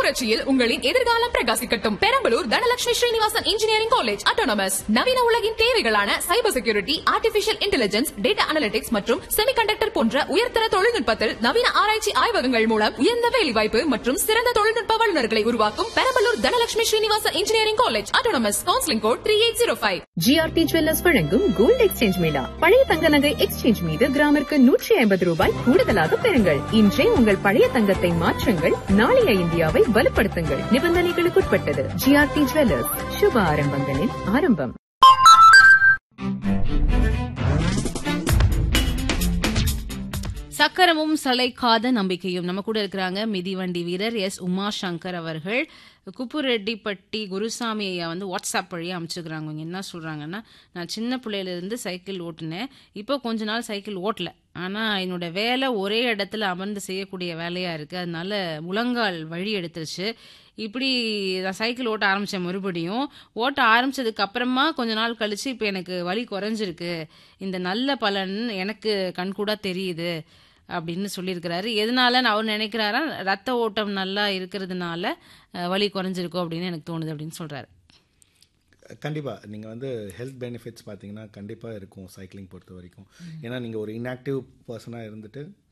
புரட்சியில் உங்களின் எதிர்காலம் பிரகாசிக்கட்டும் Perambalur Dhanalakshmi Srinivasan engineering college autonomous நவீன உலகின் தேவைகளான cyber security artificial intelligence data analytics மற்றும் செமிகண்டக்டர் போன்ற உயர்தர தொழில்நுட்பத்தில் நவீன ஆராய்ச்சி ஆய்வகங்கள் மூலம் உயர்ந்த வேலைவாய்ப்பு மற்றும் சிறந்த தொழில்நுட்ப வல்லுநர்களை உருவாக்கும் Perambalur Dhanalakshmi Srinivasan engineering college autonomous counselling code three eight zero five GRT jewellers வழங்கும் கோல்டு எக்ஸ்சேஞ்ச் மேளா பழைய தங்க நகை எக்ஸ்சேஞ்ச் மீது கிராமிற்கு நூற்றி ஐம்பது ரூபாய் கூடுதலாக பெறுங்கள் இன்றே உங்கள் பழைய தங்கத்தை மாற்றுங்கள் நாளைய இந்தியாவை வலுப்படுத்துங்கள் நிபந்தனைகளுக்குட்பட்டது ஜிஆர்டி ஜுவல்லர்ஸ் சுப ஆரம்பங்களின் ஆரம்பம் சக்கரமும் சளைக்காத நம்பிக்கையும் நம்ம கூட இருக்கிறாங்க மிதிவண்டி வீரர் எஸ் உமா சங்கர் அவர்கள் குப்புரெட்டிப்பட்டி குருசாமி ஐயா வந்து வாட்ஸ்அப் வழியாக அமைச்சுக்கிறாங்க இவங்க என்ன சொல்கிறாங்கன்னா நான் சின்ன பிள்ளையிலேருந்து சைக்கிள் ஓட்டினேன் இப்போ கொஞ்ச நாள் சைக்கிள் ஓட்டல ஆனால் என்னோட வேலை ஒரே இடத்துல அமர்ந்து செய்யக்கூடிய வேலையாக இருக்குது அதனால முழங்கால் வழி எடுத்துருச்சு இப்படி நான் சைக்கிள் ஓட்ட ஆரம்பித்தேன் மறுபடியும் ஓட்ட ஆரம்பிச்சதுக்கு அப்புறமா கொஞ்ச நாள் கழிச்சு இப்போ எனக்கு வலி குறைஞ்சிருக்கு இந்த நல்ல பலன் எனக்கு கண்கூடா தெரியுது அப்படின்னு சொல்லியிருக்கிறாரு எதனால நான் அவர் நினைக்கிறாரா ரத்த ஓட்டம் நல்லா இருக்கிறதுனால அஹ், வலி குறைஞ்சிருக்கும் அப்படின்னு எனக்கு தோணுது அப்படின்னு சொல்றாரு கண்டிப்பாக நீங்கள் வந்து ஹெல்த் பெனிஃபிட்ஸ் பார்த்தீங்கன்னா கண்டிப்பாக இருக்கும் சைக்கிளிங் பொறுத்த வரைக்கும் ஏன்னா நீங்கள் ஒரு இன்ஆக்டிவ் பர்சனாக இருந்துட்டு